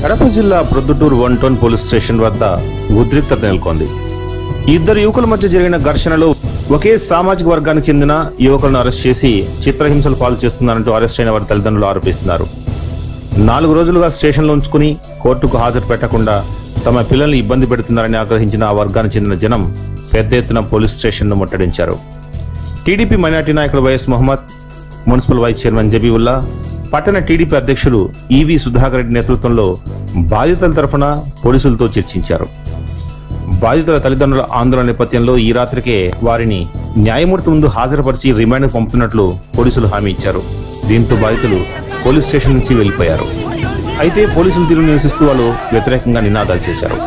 కడప జిల్లా Proddatur one town police station వద్ద ఉద్రిక్తత నెలకొంది ఇద్దరు యువకుల మధ్య జరిగిన ఘర్షణలో ఒకే సామాజిక వర్గానికి చెందిన యువకులను అరెస్ట్ చేసి చిత్రహింసలు పాలు చేస్తున్నారంటూ అరెస్ట్ అయిన వారి తల్లిదండ్రులు ఆరోపిస్తున్నారు నాలుగు రోజులుగా స్టేషన్లో ఉంచుకుని కోర్టుకు హాజరు పెట్టకుండా తమ పిల్లల్ని ఇబ్బంది పెడుతున్నారని ఆగ్రహించిన ఆ వర్గానికి చెందిన జనం పెద్ద ఎత్తున పోలీస్ స్టేషన్ను ముట్టడించారు టీడీపీ మైనార్టీ నాయకుడు YS Mohammed municipal vice chairman Jabiulla పట్టణ టీడీపీ అధ్యక్షులు ఈవి సుధాకర్ రెడ్డి నేతృత్వంలో బాధితుల తరఫున పోలీసులతో చర్చించారు బాధితుల తల్లిదండ్రుల ఆందోళన నేపథ్యంలో ఈ రాత్రికే వారిని న్యాయమూర్తి ముందు హాజరుపరిచి రిమాండ్ పంపుతున్నట్లు పోలీసులు హామీ ఇచ్చారు దీంతో బాధితులు పోలీస్ స్టేషన్ నుంచి వెళ్లిపోయారు అయితే పోలీసుల తీరు నిరసిస్తూ వాళ్ళు వ్యతిరేకంగా నినాదాలు చేశారు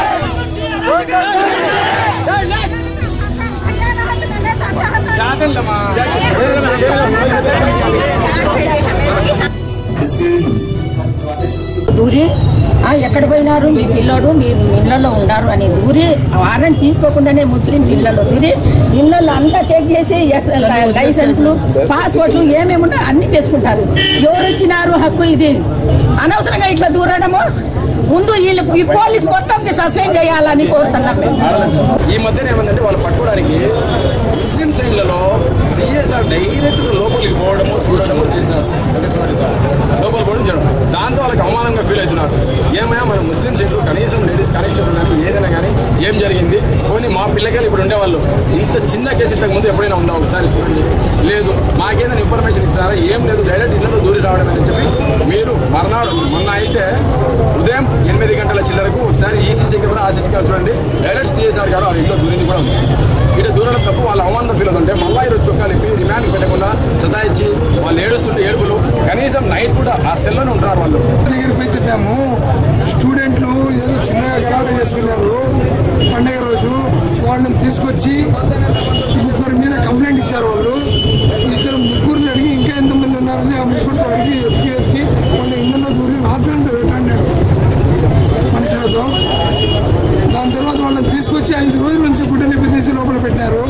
దూరి "ఆ, ఎక్కడ పోయినారు మీ పిల్లోడు మీరు ఇళ్లలో ఉన్నారు అని దూరి వారెంట్ తీసుకోకుండానే ముస్లిమ్స్ ఇళ్లలో దూరి ఇళ్లలో అంతా చెక్ చేసి ఎస్ లైసెన్స్లు పాస్పోర్ట్లు ఏమేమి ఉన్నాయో అన్ని తెచ్చుకుంటారు ఎవరు ఇచ్చినారు హక్కు ఇది అనవసరంగా ఇట్లా దూరడము ముందు వీళ్ళు ఈ పోలీస్ మొత్తంకి సస్పెండ్ చేయాలని కోరుతున్నాం మేము ఈ మధ్యన ఏమందంటే వాళ్ళు పట్టుకోవడానికి ముస్లిం సైడ్లలో సిఎస్ఆర్ డైరెక్ట్ లోపలికి పోవడము చూడడము చేసినారు లోపల పోవడం చేయడం దాంతో వాళ్ళకి అవమానంగా ఫీల్ అవుతున్నారు ఏమైనా మన ముస్లిం సైడ్లో కనీసం లేడీస్ కానిస్టేబుల్ కానీ ఏదైనా కానీ ఏం జరిగింది పోనీ మా పిల్లకాయలు ఇప్పుడు ఉండేవాళ్ళు ఇంత చిన్న కేసు ఇంతకు ముందు ఎప్పుడైనా ఉందా ఒకసారి చూడండి లేదు మాకేదైనా ఇన్ఫర్మేషన్ ఇస్తారా ఏం లేదు డైరెక్ట్ ఇళ్ళలో దూరి రావడం అని చెప్పి మీరు మర్నాడు మొన్న అయితే ఉదయం ఎనిమిది గంటల చిల్లరకు ఒకసారి ఈసీసీ కెమెరా ఆసీసీ కెమెరా చూడండి డైరెక్ట్ సిఎస్ఆర్ గారు ఆ ఇంట్లో దూరింది కూడా ఉంది ఇటు దూరడం తప్పు వాళ్ళ అవమానం ఫీల్ అవుతుంటే మళ్ళీ ఈరోజు చొక్కాలు ఇప్పి రిమాండ్ పెట్టకుండా సతాయించి వాళ్ళు ఏడుస్తుంటే ఏడుపులు కనీసం నైట్ కూడా ఆ సెల్లోనే ఉంటున్నారు వాళ్ళు దగ్గర పోయి చెప్పాము స్టూడెంట్లు ఏదో చిన్నగా గలాట చేసుకున్నారు పండగ రోజు వాళ్ళని తీసుకొచ్చి ముగ్గురు మీద కంప్లైంట్ ఇచ్చారు వాళ్ళు ఇద్దరు ముగ్గురిని అడిగి ఇంకా ఎంతమంది ఉన్నారని ఆ ముగ్గురితో అడిగి ఎతికి ఎతికి వాళ్ళ ఇళ్ళలో దూరి రాత్రంతా పెట్టాడు మనుషులతో దాని తర్వాత వాళ్ళని తీసుకొచ్చి ఐదు రోజుల నుంచి గుడ్డ నిప్పి తీసి లోపల పెట్టారు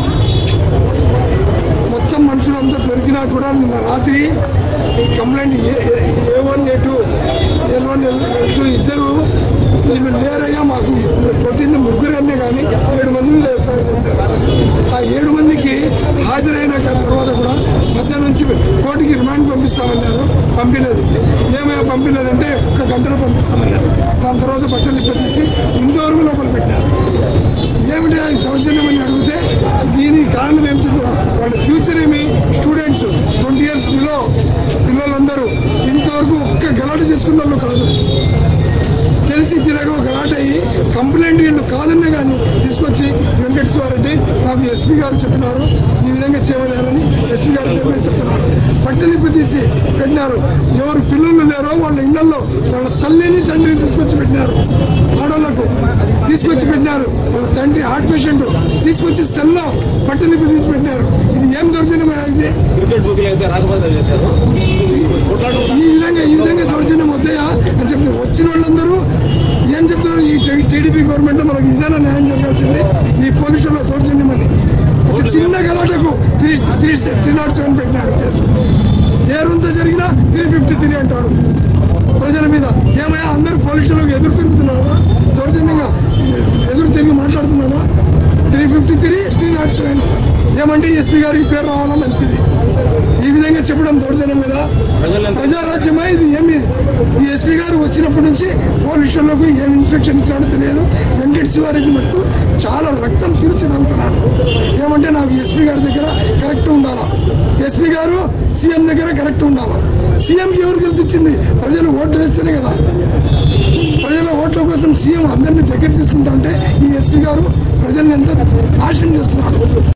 మొత్తం మనుషులంతా దొరికినా కూడా నిన్న రాత్రి ఈ complaint A one A two L one L two ఇద్దరు వీళ్ళు లేరయ్యా మాకు కొట్టింది ముగ్గురన్నే కానీ ఏడు మంది మీద ఎఫ్ఐఆర్ చేశారు ఆ ఏడు మందికి హాజరైన తర్వాత కూడా మధ్యాహ్నం నుంచి కోర్టుకి రిమాండ్ పంపిస్తామన్నారు పంపించలేదు ఏమైనా పంపించలేదంటే ఒక గంటలో పంపిస్తామన్నారు దాని తర్వాత బట్టలు ఇప్పతీసి ఇంతవరకు లోపల పెట్టారు ఏమిటి అది దౌర్జన్యం అని అడిగితే దీని కారణం ఏం చెప్పారు వాళ్ళ ఫ్యూచర్ ఏమి స్టూడెంట్స్ ట్వంటీ ఇయర్స్ బిలో పిల్లలందరూ ఇంతవరకు ఒక్క గలాట చేసుకున్న వాళ్ళు కాదు తెలిసి తిరగ ఒక గలాట అయ్యి కంప్లైంట్ వీళ్ళు కాదన్నా కానీ తీసుకొచ్చి వెంకటేశ్వరరెడ్డి నాకు ఎస్పీ గారు చెప్పినారు ఈ విధంగా చేయమన్నారని ఎస్పీ గారు పేరు మీద చెప్తున్నారు పట్టలిప్పి తీసి పెట్టినారు ఎవరు పిల్లలు లేరో వాళ్ళ ఇళ్లలో వాళ్ళ తల్లిని తండ్రిని తీసుకొచ్చి పెట్టినారు ఆడవాళ్ళకు తీసుకొచ్చి పెట్టినారు వాళ్ళ తండ్రి హార్ట్ పేషెంట్ తీసుకొచ్చి సెల్లో పట్టలిప్పి తీసి పెట్టినారు ఇది ఏం దౌర్జన్యం ఇది క్రికెట్ బుక్లు అయితే రాజపదాలు చేశారు ఈ విధంగా ఈ విధంగా దౌర్జన్యం వద్దయా అని చెప్పి వచ్చిన వాళ్ళందరూ ఏం చెప్తున్నారు ఈ టీడీపీ గవర్నమెంట్ మనకు ఇదేనా న్యాయం జరగాల్సింది ఈ పోలీసుల దౌర్జన్యం అని ఒక చిన్న గలాటకు three three three not seven పెట్టినారు కేసు ఏ రూంతో జరిగినా త్రీ ఫిఫ్టీ త్రీ అంటాడు ప్రజల మీద ఏమయ్యా అందరూ పోలీసులకు ఎదురు తిరుగుతున్నామా దౌర్జన్యంగా ఎదురు తిరిగి మాట్లాడుతున్నామా three fifty three three not seven ఏమంటే ఎస్పీ గారికి పేరు రావాలా మంచిది ఈ విధంగా చెప్పడం దౌర్జన్యం మీద ప్రజారాజ్యమా ఇది ఏమి ఈ ఎస్పీ గారు వచ్చినప్పటి నుంచి పోలీసులకు ఏం ఇన్స్పెక్షన్ ఇచ్చినాడో తెలియదు వెంకట శివారెడ్డి మటుకు చాలా రక్తం పీల్చి తాగుతున్నాడు ఏమంటే నాకు ఎస్పీ గారి దగ్గర కరెక్ట్ ఉండాలా ఎస్పీ గారు సీఎం దగ్గర కరెక్ట్ ఉండాలా సీఎం ఎవరు గెలిపించింది ప్రజలు ఓట్లు వేస్తేనే కదా ప్రజల ఓట్ల కోసం సీఎం అందరినీ దగ్గర తీసుకుంటా అంటే ఈ ఎస్పీ గారు ప్రజల్ని ఎంత నాశనం చేస్తున్నాడు